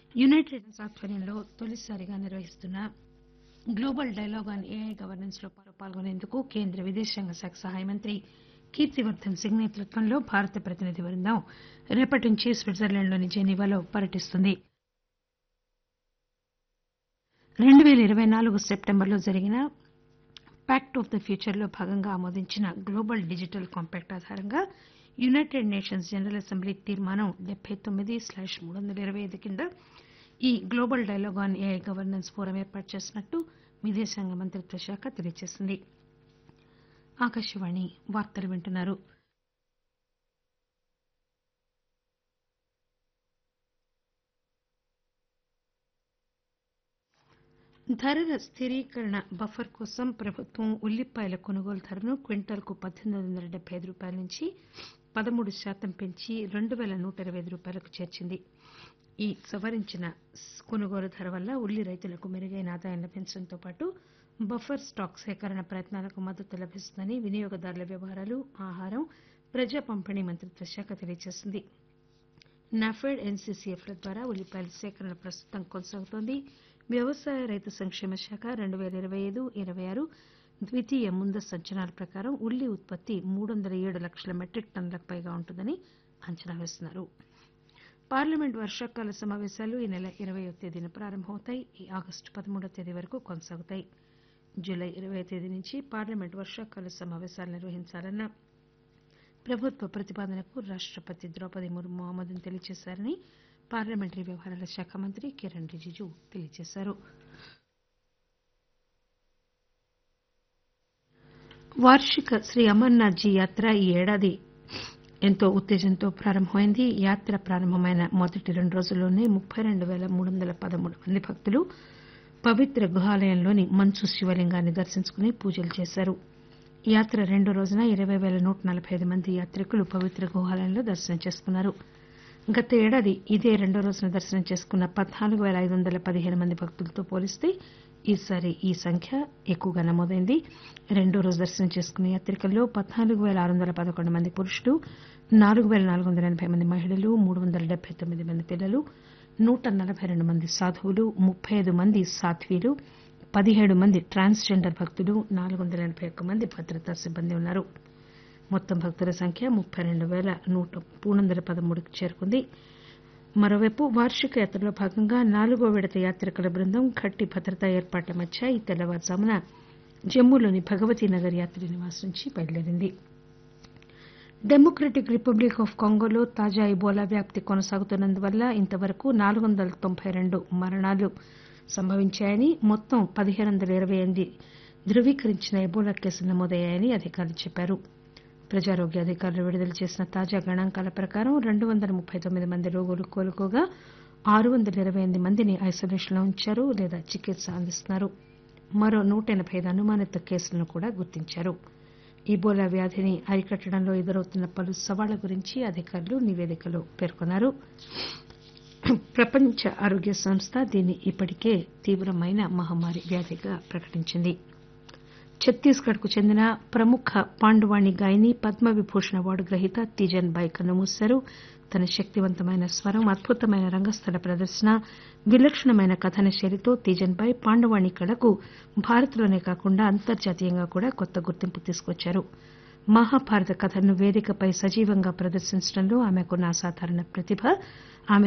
United nations ఆధ్వర్యంలో తొలిసారిగా నిర్వహిస్తున్న global dialogue on AI governance లో పాల్గొనేందుకు కేంద్ర విదేశాంగ శాఖ సహాయ మంత్రి కీర్తివర్దన్ సింగ్ నేతృత్వంలో భారత ప్రతినిధి బృందం రేపటి నుంచి స్విట్జర్లాండ్లోని జెనీవాలో పర్యటిస్తుంది రెండు పేల ఇరవై నాలుగు సెప్టెంబర్లో జరిగిన ప్యాక్ట్ ఆఫ్ ద ఫ్యూచర్ లో భాగంగా ఆమోదించిన గ్లోబల్ డిజిటల్ కాంపాక్ట్ ఆధారంగా యునైటెడ్ నేషన్స్ జనరల్ అసెంబ్లీ తీర్మానం డెబ్బై తొమ్మిది స్లాష్ మూడు వందల ఇరవై ఐదు కింద ఈ global dialogue on AI governance forum ఏర్పాటు చేసినట్టు విదేశాంగ మంత్రిత్వ శాఖ తెలియజేసింది ఆకాశవాణి వార్తలు వింటున్నారు ధరల స్థిరీకరణ బఫర్ కోసం ప్రభుత్వం ఉల్లిపాయల కొనుగోలు ధరను క్వింటాల్కు పద్దెనిమిది వందల డెబ్బై ఐదు రూపాయల నుంచి పదమూడు శాతం పెంచి రెండు పేల నూట ఇరవై ఐదు రూపాయలకు చేర్చింది ఈ సవరించిన కొనుగోలు ధర వల్ల ఉల్లి రైతులకు మెరుగైన ఆదాయం లభించడంతో పాటు బఫర్ స్టాక్ సేకరణ ప్రయత్నాలకు మద్దతు లభిస్తుందని వినియోగదారుల వ్యవహారాలు ఆహారం ప్రజా పంపిణీ మంత్రిత్వ శాఖ తెలియజేసింది నాఫెడ్ ఎన్సీసీఎఫ్ల ద్వారా ఉల్లిపాయల సేకరణ ప్రస్తుతం కొనసాగుతోంది వ్యవసాయ రైతు సంక్షేమ శాఖ రెండు పేల ఇరవై ఐదు ఇరవై ఆరు ద్వితీయ ముందస్తు అంచనాల ప్రకారం ఉల్లి ఉత్పత్తి మూడు వందల ఏడు లక్షల మెట్రిక్ టన్నులకు పైగా ఉంటుందని అంచనా వేస్తున్నారు పార్లమెంట్ వర్షాకాల సమావేశాలు ఈ నెల ఇరవయో తేదీన ప్రారంభమవుతాయి ఈ ఆగస్టు పదమూడో తేదీ వరకు కొనసాగుతాయి జూలై ఇరవై తేదీ నుంచి పార్లమెంట్ వర్షాకాల సమావేశాలు నిర్వహించాలన్న ప్రభుత్వ ప్రతిపాదనకు రాష్టపతి ద్రౌపది ముర్ము ఆమోదం తెలియజేశారని పార్లమెంటరీ వ్యవహారాల శాఖ మంత్రి కిరణ్ రిజిజు తెలియజేశారు వార్షిక శ్రీ అమర్నాథ్ జీ యాత్ర ఈ ఏడాది ఎంతో ఉత్తేజంతో ప్రారంభమైంది యాత్ర ప్రారంభమైన మొదటి రెండు రోజుల్లోనే ముప్పై రెండు పేల మూడు వందల పదమూడు మంది భక్తులు పవిత్ర గుహాలయంలోని మంచు శివలింగాన్ని దర్శించుకుని పూజలు చేశారు యాత్ర రెండో రోజున ఇరవై పేల నూట నలబై ఐదు మంది యాత్రికులు పవిత్ర గుహాలయంలో దర్శనం చేసుకున్నారు గత ఏడాది ఇదే రెండో రోజున దర్శనం చేసుకున్న పద్నాలుగు పేల ఐదు వందల పదిహేను మంది భక్తులతో పోలిస్తే ఈసారి ఈ సంఖ్య ఎక్కువగా నమోదైంది రెండో రోజు దర్శనం చేసుకున్న యాత్రికుల్లో పద్నాలుగు పేల ఆరు వందల పదకొండు మంది పురుషులు నాలుగు పేల నాలుగు వందల ఎనబై మంది మహిళలు మూడు వందల డెబ్బై తొమ్మిది మంది పిల్లలు నూట నలబై రెండు మంది సాధువులు ముప్పై ఐదు మంది సాధ్వీలు పదిహేడు మంది ట్రాన్స్జెండర్ భక్తులు నాలుగు వందల ఎనబై ఒక్క మంది భద్రతా సిబ్బంది ఉన్నారు మొత్తం భక్తుల సంఖ్య ముప్పై రెండు పేల నూట మూడు వందల పదమూడుకు చేరుకుంది మరోవైపు వార్షిక యాత్రలో భాగంగా నాలుగో విడత యాత్రికుల బృందం గట్టి భద్రతా ఏర్పాట్ల మధ్య ఈ తెల్లవారుజామున జమ్మూలోని భగవతీ నగర్ యాత్రి నివాస్ నుంచి బయలుదేరింది డెమోక్రటిక్ రిపబ్లిక్ ఆఫ్ కాంగోలో తాజా ఇబోలా వ్యాప్తి కొనసాగుతున్నందువల్ల ఇంతవరకు నాలుగు వందల తొంభై రెండు మరణాలు సంభవించాయని మొత్తం పదిహేను వందల ఇరవై ఎనిమిది ధృవీకరించిన ఎబోలా కేసులు నమోదయ్యాయని అధికారులు చెప్పారు ప్రజారోగ్య అధికారులు విడుదల చేసిన తాజా గణాంకాల ప్రకారం రెండు వందల ముప్పై తొమ్మిది మంది రోగులు కోలుకోగా ఆరు వందల ఇరవై ఎనిమిది మందిని ఐసోలేషన్లో ఉంచారు లేదా చికిత్స అందిస్తున్నారు మరో నూట ఎనబై ఐదు అనుమానిత కేసులను కూడా గుర్తించారు ఇబోలా వ్యాధిని అరికట్టడంలో ఎదురవుతున్న పలు సవాళ్ల గురించి అధికారులు నివేదికలో పేర్కొన్నారు ప్రపంచ ఆరోగ్య సంస్థ దీన్ని ఇప్పటికే తీవ్రమైన మహమ్మారి వ్యాధిగా ప్రకటించింది ఛత్తీస్గఢ్ కు చెందిన ప్రముఖ పాండువాణి గాయని పద్మవిభూషణ్ అవార్డు గ్రహీత తీజన్ బాయ్ కన్నుమూశారు తన శక్తివంతమైన స్వరం అద్భుతమైన రంగస్థల ప్రదర్శన విలక్షణమైన కథన శైలితో తీజన్ బాయ్ పాండువాణి కళకు భారత్లోనే కాకుండా అంతర్జాతీయంగా కూడా కొత్త గుర్తింపు తీసుకొచ్చారు మహాభారత కథను వేదికపై సజీవంగా ప్రదర్శించడంలో ఆమెకున్న అసాధారణ ప్రతిభ ఆమె